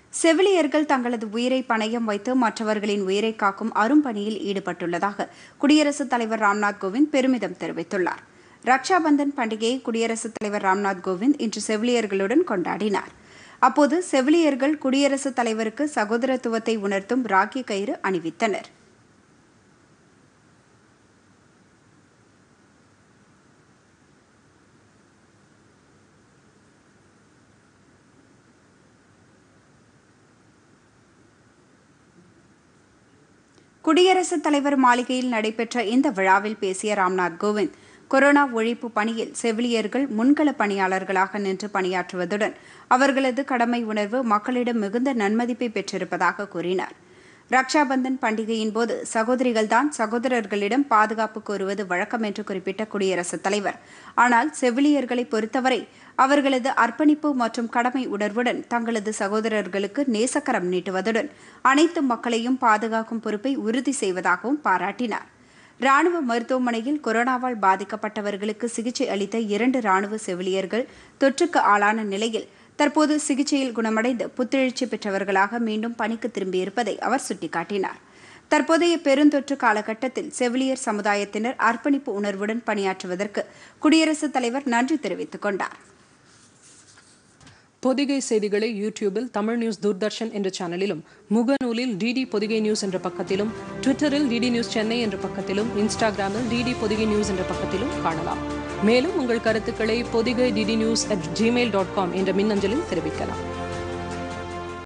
செவிலியர்கள் தங்களது உயிரை பணயம் வைத்து மற்றவர்களின் உயிரை காக்கும் அரும்பணியில் ஈடுபட்டுள்ளதாக குடியரசுத் தலைவர் ராம்நாத் கோவிந்த் பெருமிதம் தெரிவித்துள்ளார் ரக்ஷாபந்தன் பண்டிகையை குடியரசுத் தலைவர் ராம்நாத் கோவிந்த் இன்று செவிலியர்களுடன் கொண்டாடினார் அப்போது செவிலியர்கள் குடியரசுத் தலைவருக்கு சகோதரத்துவத்தை உணர்த்தும் ராக்கி கயிறு அணிவித்தனர் குடியரசுத் தலைவர் மாளிகையில் நடைபெற்ற இந்த விழாவில் பேசிய ராம்நாத் கோவிந்த் கொரோனா ஒழிப்பு பணியில் செவிலியர்கள் முன்கள பணியாளர்களாக நின்று பணியாற்றுவதுடன் அவர்களது கடமை உணர்வு மக்களிடம் மிகுந்த நன்மதிப்பை பெற்றிருப்பதாக கூறினார் ரக்ஷாபந்தன் பண்டிகையின் போது சகோதரிகள்தான் சகோதரர்களிடம் பாதுகாப்பு கோருவது வழக்கம் என்று குறிப்பிட்ட குடியரசுத் தலைவர் ஆனால் செவிலியர்களை பொறுத்தவரை அவர்களது அர்ப்பணிப்பு மற்றும் கடமை உணர்வுடன் தங்களது சகோதரர்களுக்கு நேசக்கரம் நீட்டுவதுடன் அனைத்து மக்களையும் பாதுகாக்கும் பொறுப்பை உறுதி செய்வதாகவும் பாராட்டினார் ராணுவ மருத்துவமனையில் கொரோனாவால் பாதிக்கப்பட்டவர்களுக்கு சிகிச்சை அளித்த இரண்டு ராணுவ செவிலியர்கள் தொற்றுக்கு ஆளான நிலையில் தற்போது சிகிச்சையில் குணமடைந்து புத்துணர்ச்சி பெற்றவர்களாக மீண்டும் பணிக்கு திரும்பியிருப்பதை அவர் சுட்டிக்காட்டினார் தற்போதைய பெருந்தொற்று காலகட்டத்தில் செவிலியர் சமுதாயத்தினர் அர்ப்பணிப்பு உணர்வுடன் பணியாற்றுவதற்கு குடியரசுத் தலைவர் நன்றி தெரிவித்துக் கொண்டார் பொதிகை செய்திகளை யூடியூபில் தமிழ் நியூஸ் தூர்தர்ஷன் என்ற சேனலிலும் முகநூலில் டிடி பொதிகை நியூஸ் என்ற பக்கத்திலும் ட்விட்டரில் டிடி நியூஸ் சென்னை என்ற பக்கத்திலும் இன்ஸ்டாகிராமில் டிடி பொதிகை நியூஸ் என்ற பக்கத்திலும் காணலாம் மேலும் உங்கள் கருத்துக்களை Podhigai DD news at Gmail dot com என்ற மின்னஞ்சலில் தெரிவிக்கலாம்